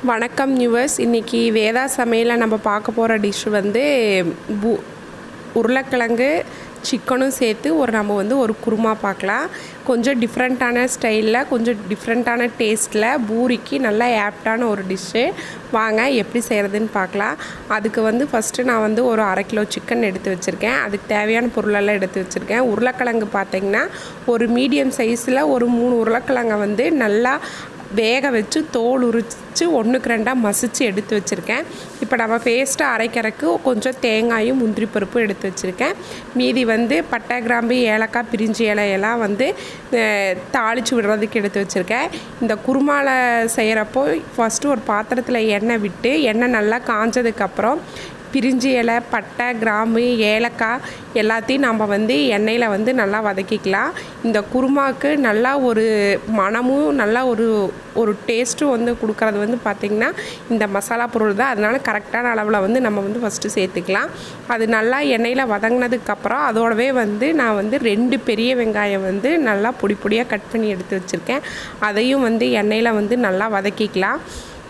வணக்கம் நியூவர்ஸ் இன்றைக்கி வேதா சமையலில் நம்ம பார்க்க போகிற டிஷ் வந்து பூ உருளைக்கிழங்கு சிக்கனும் சேர்த்து ஒரு நம்ம வந்து ஒரு குருமா பார்க்கலாம் கொஞ்சம் டிஃப்ரெண்ட்டான ஸ்டைலில் கொஞ்சம் டிஃப்ரெண்ட்டான டேஸ்ட்டில் பூரிக்கு நல்லா ஆப்டான ஒரு டிஷ்ஷு வாங்க எப்படி செய்கிறதுன்னு பார்க்கலாம் அதுக்கு வந்து ஃபஸ்ட்டு நான் வந்து ஒரு அரை கிலோ சிக்கன் எடுத்து வச்சுருக்கேன் அதுக்கு தேவையான பொருளெல்லாம் எடுத்து வச்சுருக்கேன் உருளைக்கிழங்கு பார்த்திங்கன்னா ஒரு மீடியம் சைஸில் ஒரு மூணு உருளைக்கிழங்கை வந்து நல்லா வேக வச்சு தோல் உரித்து ஒன்றுக்கு ரெண்டாக மசித்து எடுத்து வச்சுருக்கேன் இப்போ நம்ம பேஸ்ட்டாக அரைக்கிறதுக்கு கொஞ்சம் தேங்காயும் முந்திரி பருப்பும் எடுத்து வச்சுருக்கேன் மீதி வந்து பட்டை கிராம்பு ஏலக்காய் பிரிஞ்சி இலையெல்லாம் வந்து அஹ், தாளித்து விடுறதுக்கு எடுத்து வச்சுருக்கேன் இந்த குருமாவில் செய்கிறப்போ ஃபஸ்ட்டு ஒரு பாத்திரத்தில் எண்ணெய் விட்டு எண்ணெய் நல்லா காஞ்சதுக்கப்புறம் பிரிஞ்சி இலை பட்டை கிராம்பு ஏலக்காய் எல்லாத்தையும் நம்ம வந்து எண்ணெயில் வந்து நல்லா வதக்கிக்கலாம் இந்த குருமாவுக்கு நல்லா ஒரு மணமும் நல்லா ஒரு ஒரு டேஸ்ட்டும் வந்து கொடுக்கறது வந்து பார்த்திங்கன்னா இந்த மசாலா பொருள் தான் அதனால் கரெக்டான அளவில் வந்து நம்ம வந்து ஃபஸ்ட்டு சேர்த்துக்கலாம் அது நல்லா எண்ணெயில் வதங்கினதுக்கப்புறம் அதோடவே வந்து நான் வந்து ரெண்டு பெரிய வெங்காயம் வந்து நல்லா பொடி பொடியாக கட் பண்ணி எடுத்து வச்சுருக்கேன் அதையும் வந்து எண்ணெயில் வந்து நல்லா வதக்கிக்கலாம்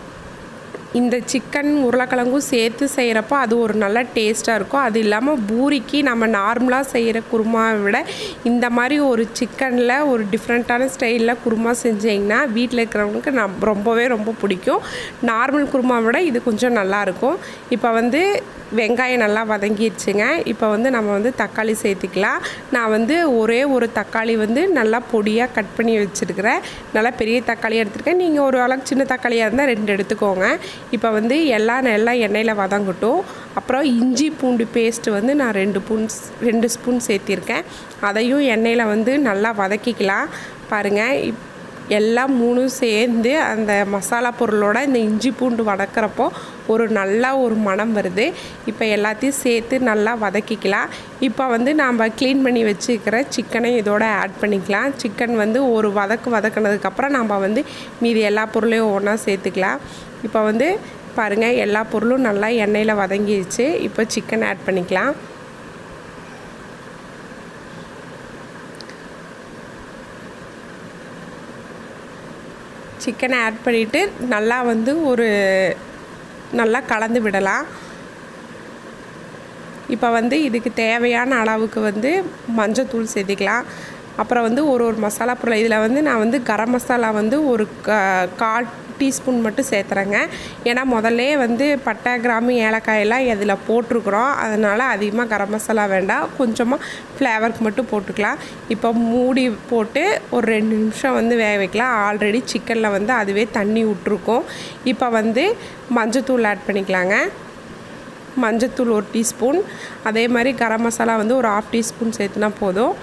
இந்த சிக்கன் உருளைக்கிழங்கும் சேர்த்து செய்கிறப்போ அது ஒரு நல்ல டேஸ்ட்டாக இருக்கும் அது இல்லாமல் பூரிக்கு நம்ம நார்மலாக செய்கிற குருமாவை விட இந்த மாதிரி ஒரு சிக்கனில் ஒரு டிஃப்ரெண்ட்டான ஸ்டைலில் குருமா செஞ்சிங்கன்னா வீட்டில் இருக்கிறவங்களுக்கு நம் ரொம்பவே ரொம்ப பிடிக்கும் நார்மல் குருமாவை விட இது கொஞ்சம் நல்லாயிருக்கும் இப்போ வந்து வெங்காயம் நல்லா வதங்கிடுச்சுங்க இப்போ வந்து நம்ம வந்து தக்காளி சேர்த்துக்கலாம் நான் வந்து ஒரே ஒரு தக்காளி வந்து நல்லா பொடியாக கட் பண்ணி வச்சுருக்கிறேன் நல்லா பெரிய தக்காளி எடுத்துருக்கேன் நீங்கள் ஒரு அளவுக்கு சின்ன தக்காளியாக இருந்தால் ரெண்டு எடுத்துக்கோங்க இப்போ வந்து எல்லாம் நல்லா எண்ணெயில் வதங்கட்டும் அப்புறம் இஞ்சி பூண்டு பேஸ்ட்டு வந்து நான் ரெண்டு பூன் ரெண்டு ஸ்பூன் சேர்த்திருக்கேன் அதையும் எண்ணெயில் வந்து நல்லா வதக்கிக்கலாம் பாருங்கள் இப் எல்லாம் மூணும் சேர்ந்து அந்த மசாலா பொருளோட இந்த இஞ்சி பூண்டு வதக்கிறப்போ ஒரு நல்ல ஒரு மணம் வருது இப்போ எல்லாத்தையும் சேர்த்து நல்லா வதக்கிக்கலாம் இப்போ வந்து நாம் க்ளீன் பண்ணி வச்சுக்கிற சிக்கனை இதோட ஆட் பண்ணிக்கலாம் சிக்கன் வந்து ஒரு வதக்கு வதக்கினதுக்கப்புறம் நம்ம வந்து மீதி எல்லா பொருளையும் ஒன்றா சேர்த்துக்கலாம் இப்போ வந்து பாருங்கள் எல்லா பொருளும் நல்லா எண்ணெயில் வதங்கிடுச்சு இப்போ சிக்கன் ஆட் பண்ணிக்கலாம் சிக்கனை ஆட் பண்ணிவிட்டு நல்லா வந்து ஒரு நல்லா கலந்து விடலாம் இப்போ வந்து இதுக்கு தேவையான அளவுக்கு வந்து மஞ்சத்தூள் சேர்த்திக்கலாம் அப்புறம் வந்து ஒரு ஒரு மசாலா பொருள் இதில் வந்து நான் வந்து கரம் மசாலா வந்து ஒரு க கால் டீஸ்பூன் மட்டும் சேர்த்துறேங்க ஏன்னா முதல்லே வந்து பட்டை கிராம்பு ஏலக்காயெல்லாம் இதில் போட்டிருக்குறோம் அதனால் அதிகமாக கரம் மசாலா வேண்டாம் கொஞ்சமாக ஃப்ளேவருக்கு மட்டும் போட்டுக்கலாம் இப்போ மூடி போட்டு ஒரு ரெண்டு நிமிஷம் வந்து வேக வைக்கலாம் ஆல்ரெடி சிக்கனில் வந்து அதுவே தண்ணி விட்ருக்கோம் இப்போ வந்து மஞ்சத்தூள் ஆட் பண்ணிக்கலாங்க மஞ்சத்தூள் ஒரு டீஸ்பூன் அதே மாதிரி கரம் மசாலா வந்து ஒரு ஆஃப் டீஸ்பூன் சேர்த்துனா போதும்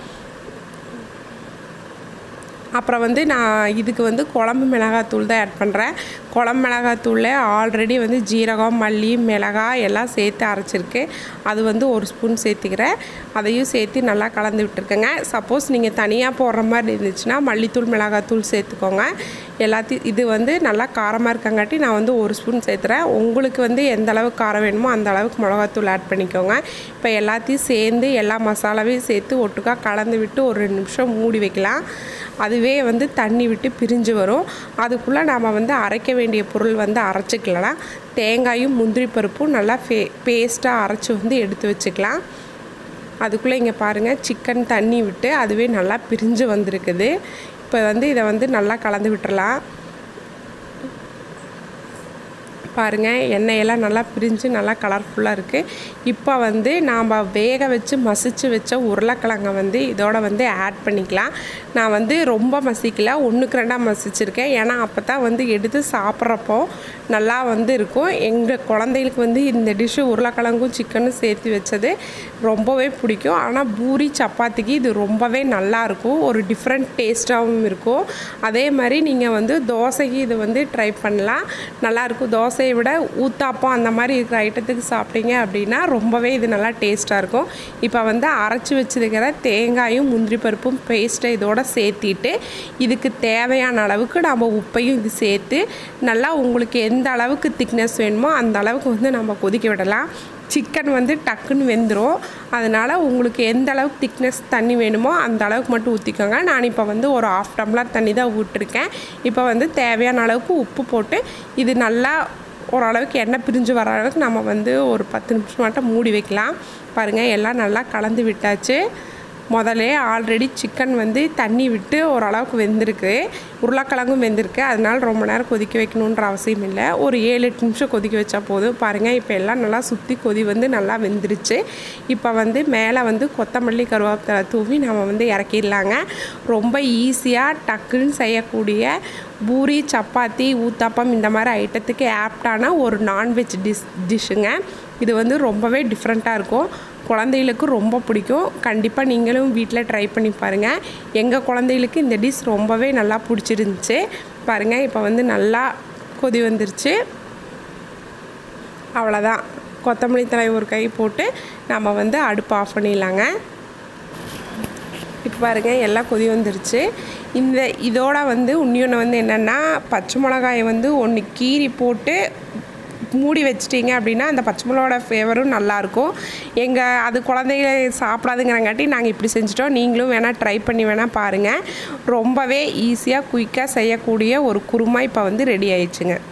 அப்புறம் வந்து நான் இதுக்கு வந்து குழம்பு மிளகாத்தூள் தான் ஆட் பண்ணுறேன் குழம்பு மிளகாத்தூளில் ஆல்ரெடி வந்து ஜீரகம் மல்லி மிளகாய் எல்லாம் சேர்த்து அரைச்சிருக்கு அது வந்து ஒரு ஸ்பூன் சேர்த்துக்கிறேன் அதையும் சேர்த்து நல்லா கலந்து விட்டுருக்கேங்க சப்போஸ் நீங்கள் தனியாக போடுற மாதிரி இருந்துச்சுன்னா மல்லித்தூள் மிளகாத்தூள் சேர்த்துக்கோங்க எல்லாத்தையும் இது வந்து நல்லா காரமாக இருக்கங்காட்டி நான் வந்து ஒரு ஸ்பூன் சேர்த்துறேன் உங்களுக்கு வந்து எந்த அளவுக்கு காரம் வேணுமோ அந்த அளவுக்கு மிளகாத்தூள் ஆட் பண்ணிக்கோங்க இப்போ எல்லாத்தையும் சேர்ந்து எல்லா மசாலாவையும் சேர்த்து ஒட்டுக்கா கலந்து விட்டு ஒரு ரெண்டு நிமிஷம் மூடி வைக்கலாம் அதுவே வந்து தண்ணி விட்டு பிரிஞ்சு வரும் அதுக்குள்ளே நாம் வந்து அரைக்க வேண்டிய பொருள் வந்து அரைச்சிக்கலாம் தேங்காயும் முந்திரி பருப்பும் நல்லா ஃபே பேஸ்ட்டாக அரைச்சி வந்து எடுத்து வச்சுக்கலாம் அதுக்குள்ளே இங்கே பாருங்கள் சிக்கன் தண்ணி விட்டு அதுவே நல்லா பிரிஞ்சு வந்திருக்குது இப்போ வந்து இதை வந்து நல்லா கலந்து விட்டுறலாம் பாருங்கள் எண்ணெயெல்லாம் நல்லா பிரிஞ்சு நல்லா கலர்ஃபுல்லாக இருக்குது இப்போ வந்து நாம் வேக வச்சு மசிச்சு வச்ச உருளைக்கிழங்கை வந்து இதோட வந்து ஆட் பண்ணிக்கலாம் நான் வந்து ரொம்ப மசிக்கல ஒன்றுக்கு ரெண்டாக மசிச்சிருக்கேன் ஏன்னா அப்போ தான் வந்து எடுத்து சாப்பிட்றப்போ நல்லா வந்து இருக்கும் எங்கள் குழந்தைகளுக்கு வந்து இந்த டிஷ்ஷு உருளைக்கிழங்கும் சிக்கனும் சேர்த்து வச்சது ரொம்பவே பிடிக்கும் ஆனால் பூரி சப்பாத்திக்கு இது ரொம்பவே நல்லாயிருக்கும் ஒரு டிஃப்ரெண்ட் டேஸ்ட்டாகவும் இருக்கும் அதே மாதிரி நீங்கள் வந்து தோசைக்கு இது வந்து ட்ரை பண்ணலாம் நல்லாயிருக்கும் தோசையை விட ஊத்தாப்பம் அந்த மாதிரி இருக்கிற ஐட்டத்துக்கு சாப்பிட்டீங்க அப்படின்னா ரொம்பவே இது நல்லா டேஸ்ட்டாக இருக்கும் இப்போ வந்து அரைச்சி வச்சிருக்கிற தேங்காயும் முந்திரி பருப்பும் பேஸ்ட்டை இதோட சேர்த்திட்டு இதுக்கு தேவையான அளவுக்கு நம்ம உப்பையும் இது சேர்த்து நல்லா உங்களுக்கு எந்த அளவுக்கு திக்னஸ் வேணுமோ அந்த அளவுக்கு வந்து நம்ம கொதிக்க விடலாம் சிக்கன் வந்து டக்குன்னு வெந்துடும் அதனால் உங்களுக்கு எந்த அளவுக்கு திக்னஸ் தண்ணி வேணுமோ அந்த அளவுக்கு மட்டும் ஊற்றிக்கோங்க நான் இப்போ வந்து ஒரு ஆஃப் டம்ளர் தண்ணி தான் விட்டுருக்கேன் இப்போ வந்து தேவையான அளவுக்கு உப்பு போட்டு இது நல்லா ஓரளவுக்கு எண்ணெய் பிரிஞ்சு வர அளவுக்கு நம்ம வந்து ஒரு பத்து நிமிஷம் மட்டும் மூடி வைக்கலாம் பாருங்கள் எல்லாம் நல்லா கலந்து விட்டாச்சு முதல்ல ஆல்ரெடி சிக்கன் வந்து தண்ணி விட்டு ஓரளவுக்கு வெந்திருக்கு உருளைக்கிழங்கும் வெந்திருக்கு அதனால ரொம்ப நேரம் கொதிக்க வைக்கணுன்ற அவசியம் இல்லை ஒரு ஏழு எட்டு நிமிஷம் கொதிக்க வச்சா போதும் பாருங்கள் இப்போ எல்லாம் நல்லா சுற்றி கொதி வந்து நல்லா வெந்துருச்சு இப்போ வந்து மேலே வந்து கொத்தமல்லி கருவேப்பிலை தூவி நம்ம வந்து இறக்கிடலாங்க ரொம்ப ஈஸியாக டக்குன்னு செய்யக்கூடிய பூரி சப்பாத்தி ஊத்தாப்பம் இந்த மாதிரி ஐட்டத்துக்கு ஆப்டான ஒரு நான்வெஜ் டிஷ் டிஷ்ஷுங்க இது வந்து ரொம்பவே டிஃப்ரெண்ட்டாக இருக்கும் குழந்தைகளுக்கு ரொம்ப பிடிக்கும் கண்டிப்பாக நீங்களும் வீட்டில் ட்ரை பண்ணி பாருங்கள் எங்கள் குழந்தைகளுக்கு இந்த டிஷ் ரொம்பவே நல்லா பிடிச்சிருந்துச்சு பாருங்கள் இப்போ வந்து நல்லா கொதி வந்துருச்சு அவ்வளோதான் கொத்தமல்லி தழை ஒரு கை போட்டு நம்ம வந்து அடுப்பு ஆஃப் பண்ணிடலாங்க இப்போ பாருங்கள் எல்லாம் கொதி வந்துருச்சு இந்த இதோட வந்து இன்னொன்று வந்து என்னென்னா பச்சை மிளகாயை வந்து ஒன்று கீறி போட்டு மூடி வச்சிட்டிங்க அப்படின்னா அந்த பச்சை மிளகாவோட ஃப்ளேவரும் நல்லாயிருக்கும் எங்கள் அது குழந்தைங்க சாப்பிடாதுங்கிறங்காட்டி நாங்கள் இப்படி செஞ்சிட்டோம் நீங்களும் வேணால் ட்ரை பண்ணி வேணால் பாருங்கள் ரொம்பவே ஈஸியாக குயிக்காக செய்யக்கூடிய ஒரு குருமா இப்போ வந்து ரெடி ஆயிடுச்சுங்க